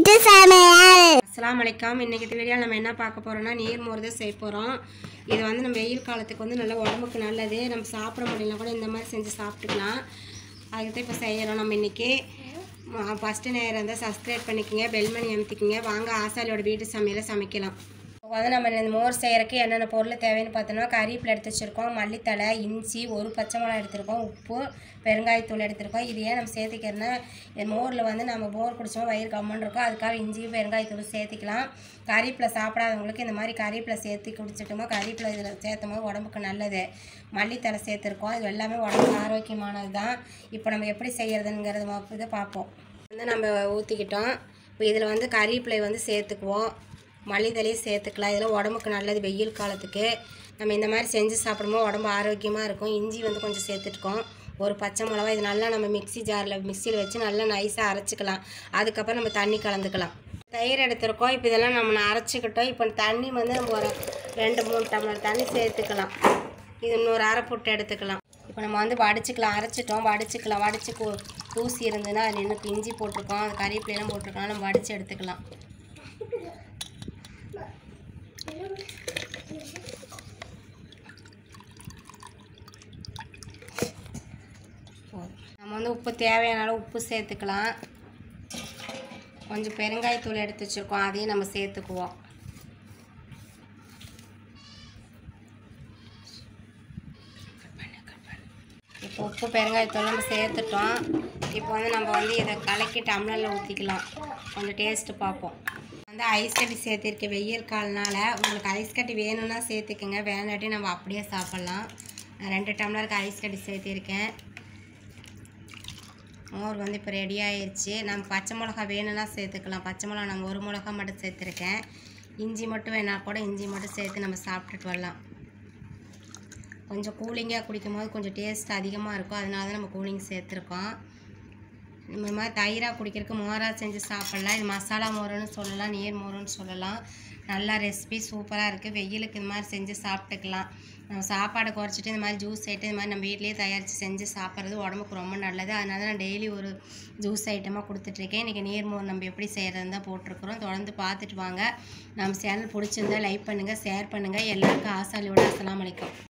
வீட்டு சமையல் அஸ்ஸலாமு அலைக்கும் இன்றைக்கி வீடியோவில் நம்ம என்ன பார்க்க போகிறோம்னா நீர் மோர் தான் செய்ய போகிறோம் இது வந்து நம்ம வெயில் காலத்துக்கு வந்து நல்ல உடம்புக்கு நல்லது நம்ம சாப்பிட முடியல கூட இந்த மாதிரி செஞ்சு சாப்பிட்டுக்கலாம் அதுக்கு தான் இப்போ செய்கிறோம் நம்ம இன்றைக்கி ஃபஸ்ட்டு நேரம் இருந்தால் சப்ஸ்கிரைப் பண்ணிக்கோங்க பெல் மணி அமுத்திக்கோங்க வாங்க ஆசாலியோட வீட்டு சமையலை சமைக்கலாம் இப்போ வந்து நம்ம இந்த மோர் செய்கிறக்கு என்னென்ன பொருள் தேவைன்னு பார்த்தோன்னா கறிவேப்பிலை எடுத்து வச்சுருக்கோம் மல்லித்தழை இஞ்சி ஒரு பச்சை மிளகா எடுத்திருக்கோம் உப்பு பெருங்காயத்தூள் எடுத்திருக்கோம் இது ஏன் நம்ம சேர்த்துக்கிறோன்னா இந்த மோரில் வந்து நம்ம மோர் குடிச்சோம் வயிறு கம்மன் இருக்கும் அதுக்காக இஞ்சி பெருங்காயத்தூள் சேர்த்துக்கலாம் கறிவேப்பிலை சாப்பிடாதவங்களுக்கு இந்த மாதிரி கறிவேப்பிலை சேர்த்து குடிச்சிட்டோமோ கறிவேப்பிலை இதில் சேர்த்தும் போது உடம்புக்கு நல்லது மல்லித்தழை சேர்த்துருக்கோம் இது எல்லாமே உடம்புக்கு ஆரோக்கியமானது தான் இப்போ நம்ம எப்படி செய்கிறதுங்கிறது இதை பார்ப்போம் வந்து நம்ம ஊற்றிக்கிட்டோம் இப்போ இதில் வந்து கறிவேப்பிலை வந்து சேர்த்துக்குவோம் மல்லித்தலையும் சேர்த்துக்கலாம் இதெல்லாம் உடம்புக்கு நல்லது வெயில் காலத்துக்கு நம்ம இந்த மாதிரி செஞ்சு சாப்பிடும்போது உடம்பு ஆரோக்கியமாக இருக்கும் இஞ்சி வந்து கொஞ்சம் சேர்த்துட்டுக்கோம் ஒரு பச்சை மிளகா இது நல்லா நம்ம மிக்ஸி ஜாரில் மிக்சியில் வச்சு நல்லா நைஸாக அரைச்சிக்கலாம் அதுக்கப்புறம் நம்ம தண்ணி கலந்துக்கலாம் தயிர் எடுத்திருக்கோம் இப்போ இதெல்லாம் நம்ம அரைச்சிக்கிட்டோம் இப்போ தண்ணி வந்து நம்ம ஒரு ரெண்டு மூணு டம்ளர் தண்ணி சேர்த்துக்கலாம் இது இன்னொரு அரை புட்டு எடுத்துக்கலாம் இப்போ நம்ம வந்து வடிச்சுக்கலாம் அரைச்சிட்டோம் வடிச்சுக்கலாம் வடிச்சு கூ தூசி இருந்ததுன்னா அதில் இன்னும் இஞ்சி போட்டிருக்கோம் அது கறிவேப்பிலையெல்லாம் போட்டிருக்கோம் நம்ம வடித்து எடுத்துக்கலாம் போதும். நம்ம வந்து உப்பு தேவையான அளவு உப்பு சேர்த்துக்கலாம் கொஞ்சம் பெருங்காயத்தூள் எடுத்து வச்சுருக்கோம் அதையும் நம்ம சேர்த்துக்குவோம் இப்போ உப்பு பெருங்காயத்தூள் நம்ம சேர்த்துட்டோம் இப்போ வந்து நம்ம வந்து இதை கலக்கி டம்ளரில் ஊற்றிக்கலாம் கொஞ்சம் டேஸ்ட்டு பார்ப்போம் வந்து ஐஸ் கட்டி சேர்த்திருக்கேன் வெயில் காலனால உங்களுக்கு ஐஸ் கட்டி வேணும்னா சேர்த்துக்கோங்க வேணாட்டி நம்ம அப்படியே சாப்பிட்லாம் நான் ரெண்டு டம்ளருக்கு ஐஸ் கட்டி சேர்த்திருக்கேன் மோர் வந்து இப்போ ரெடி ஆயிடுச்சு நம்ம பச்சை மிளகா வேணும்னா சேர்த்துக்கலாம் பச்சை மிளகா நம்ம ஒரு மிளகா மட்டும் சேர்த்துருக்கேன் இஞ்சி மட்டும் வேணா கூட இஞ்சி மட்டும் சேர்த்து நம்ம சாப்பிட்டுட்டு வரலாம் கொஞ்சம் கூலிங்காக குடிக்கும் போது கொஞ்சம் டேஸ்ட் அதிகமாக இருக்கும் அதனால தான் நம்ம கூலிங் சேர்த்துருக்கோம் இந்த மாதிரி தயிராக குடிக்கிறதுக்கு மோராக செஞ்சு சாப்பிட்லாம் இது மசாலா மோருன்னு சொல்லலாம் நீர் மோருன்னு சொல்லலாம் நல்லா ரெசிபி சூப்பராக இருக்குது வெயிலுக்கு இந்த மாதிரி செஞ்சு சாப்பிட்டுக்கலாம் நம்ம சாப்பாடை குறைச்சிட்டு இந்த மாதிரி ஜூஸ் ஐட்டம் இந்த மாதிரி நம்ம வீட்லேயே தயாரித்து செஞ்சு சாப்பிட்றது உடம்புக்கு ரொம்ப நல்லது அதனால நான் டெய்லி ஒரு ஜூஸ் ஐட்டமாக கொடுத்துட்ருக்கேன் இன்றைக்கி நீர் மோர் நம்ம எப்படி செய்கிறதுன்னு தான் போட்டிருக்கிறோம் தொடர்ந்து பார்த்துட்டு வாங்க நம்ம சேனல் பிடிச்சிருந்தா லைக் பண்ணுங்கள் ஷேர் பண்ணுங்கள் எல்லாருக்கும் ஆசாலியோட அஸ்ஸலாமு அலைக்கும்